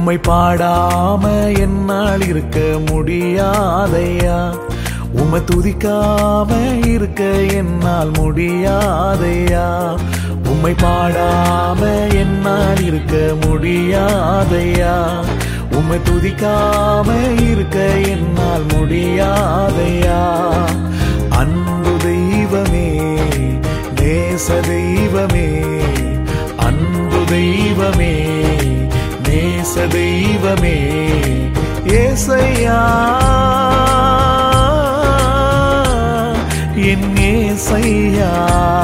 உம்மை பாடாம என்னால் இருக்க முடியாதையா உம்மை துதிக்காம இருக்க என்னால் முடியாதையா உம்மை பாடாம என்னால் இருக்க முடியாதையா உம்மை துதிக்காம இருக்க என்னால் முடியாதையா அன்பு தெய்வமே நேச தெய்வமே அன்பு தெய்வமே நேச தெய்வமே ஏசையா என் ஏசையா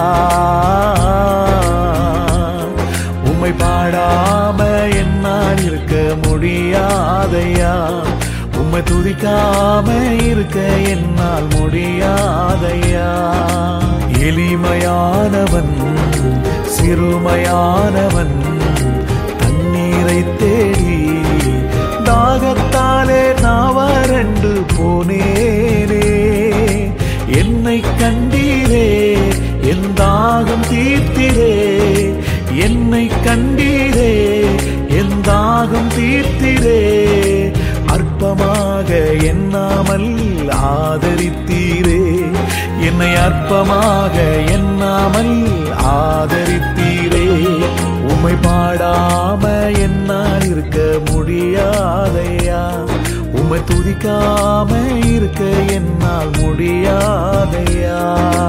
உம்மை பாடாம என்னால் இருக்க முடியாதையா உம்மை துதிக்காம இருக்க என்னால் முடியாதையா எளிமையானவன் சிறுமையானவன் தண்ணீரை தேடி தாகத்தாலே நான் வறண்டு போனேனே என்னை கண்டீரே என் தாகம் தீர்த்திரே என்னை கண்டீரே என் தாகம் தீர்த்திரே அற்பமாக எண்ணாமல் ஆதரித்தீரே என்னை அற்பமாக எண்ணாமல் ஆதரித்தீரே உம்மை பாடாம என்னால் இருக்க முடியாதையா உம்மை துதிக்காம இருக்க என்னால் முடியாதையா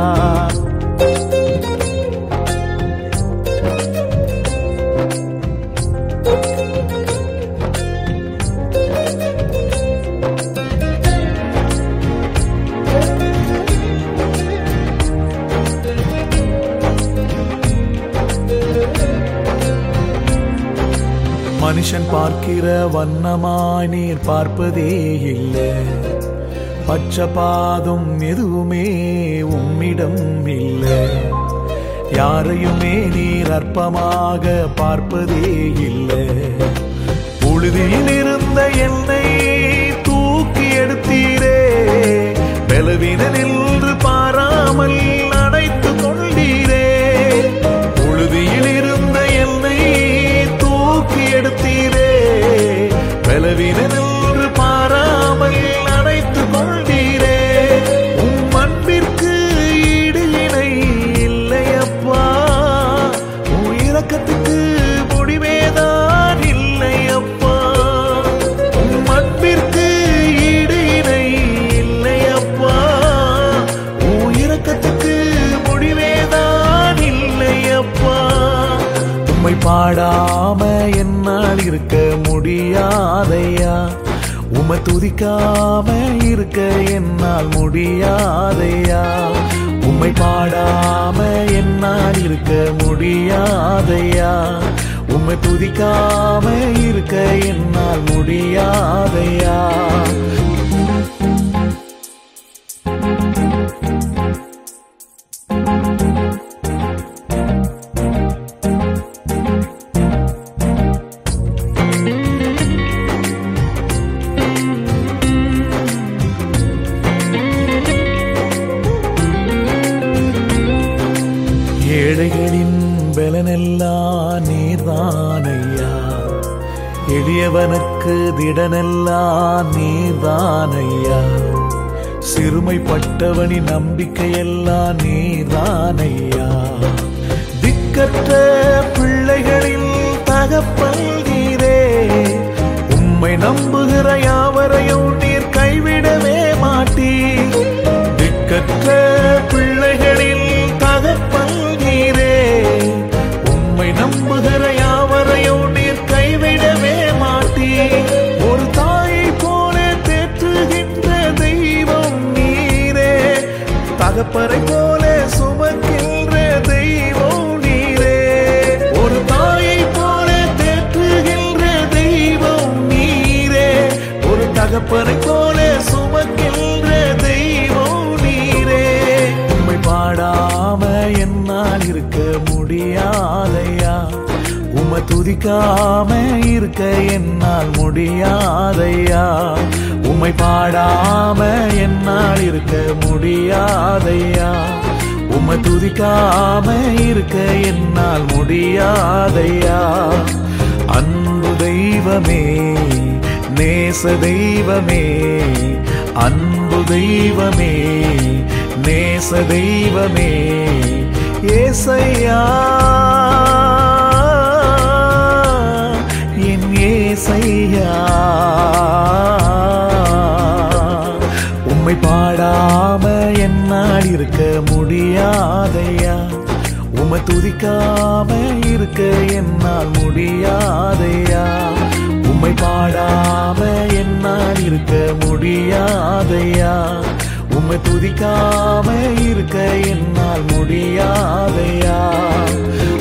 மனுஷன் பார்க்கிற வண்ணமாய் நீர் பார்ப்பதே இல்லை பச்சபாதம் எதுவுமே உம்மிடம் இல்லை யாரையுமே நீர் அற்பமாக பார்ப்பதே இல்லை புழுதியில் இருந்த என்னை தூக்கி எடுத்தீரே பலவீன நின்று பாராமல் அணைத்து கொண்டீரே புழுதியில் இருந்த என்னை தூக்கி எடுத்தீரே பலவீன நின்று பாராமல் அணைத்து கொண்டீரே உம் அன்பிற்கு ஈடு இணை இல்லையப்பா உன் இரக்கத்துக்கு முடிவேதான் இல்லையப்பா உம் அன்பிற்கு ஈடு இணை இல்லையப்பா உன் இரக்கத்துக்கு முடிவேதான் இல்லையப்பா உம்மை பாடாம என்னால் இருக்க முடியாதையா உம்மை துதிக்காம இருக்க என்னால் முடியாதையா உம்மை பாடாம என்னால் இருக்க முடியாதையா உம்மை துதிக்காம இருக்க என்னால் முடியாதையா ஏழைகளின் பலனெல்லாம் நீர்தானையா எளியவனுக்கு திடனெல்லாம் நீர்தானையா சிறுமைப்பட்டவனின் நம்பிக்கையெல்லாம் நீர்தானையா திக்கற்ற பிள்ளைகளில் தகப்பல்கிறே உம்மை நம்புகிற யாவரையும் நீர் கைவிடவே மாட்டீர் திக்கற்ற பிள்ளைகளில் தகப்பல்கிறே உம்மை நம்புகிற யாவரையும் நீர் கைவிடவே மாட்டீர் ஒரு தாயை போல தேற்றுகின்ற தெய்வம் நீரே தகப்பரை போல சுமக்கின்ற தெய்வம் நீரே ஒரு தாயை போல தேற்றுகின்ற தெய்வம் நீரே ஒரு தகப்பரை போல சுமக்கின்ற தெய்வம் நீரே உம்மை பாடாம என்னால் இருக்க முடியாதையா உம்மை துதிக்காம இருக்க என்னால் முடியாதையா உம்மை பாடாம என்னால் இருக்க முடியாதையா உம்மை துதிக்காம இருக்க என்னால் முடியாதையா அன்பு தெய்வ தெய்வமே நேச தெய்வமே அன்பு தெய்வமே நேச தெய்வமே ஏசையா என் ஏசையா உம்மை பாடாம என்னால் இருக்க முடியாதையா உம்மை துதிக்காம இருக்க என்னால் முடியாதையா உம்மை பாடாம என்னால் இருக்க முடியாதையா உம்மை துதிக்காம இருக்க என்னால் முடியாதையா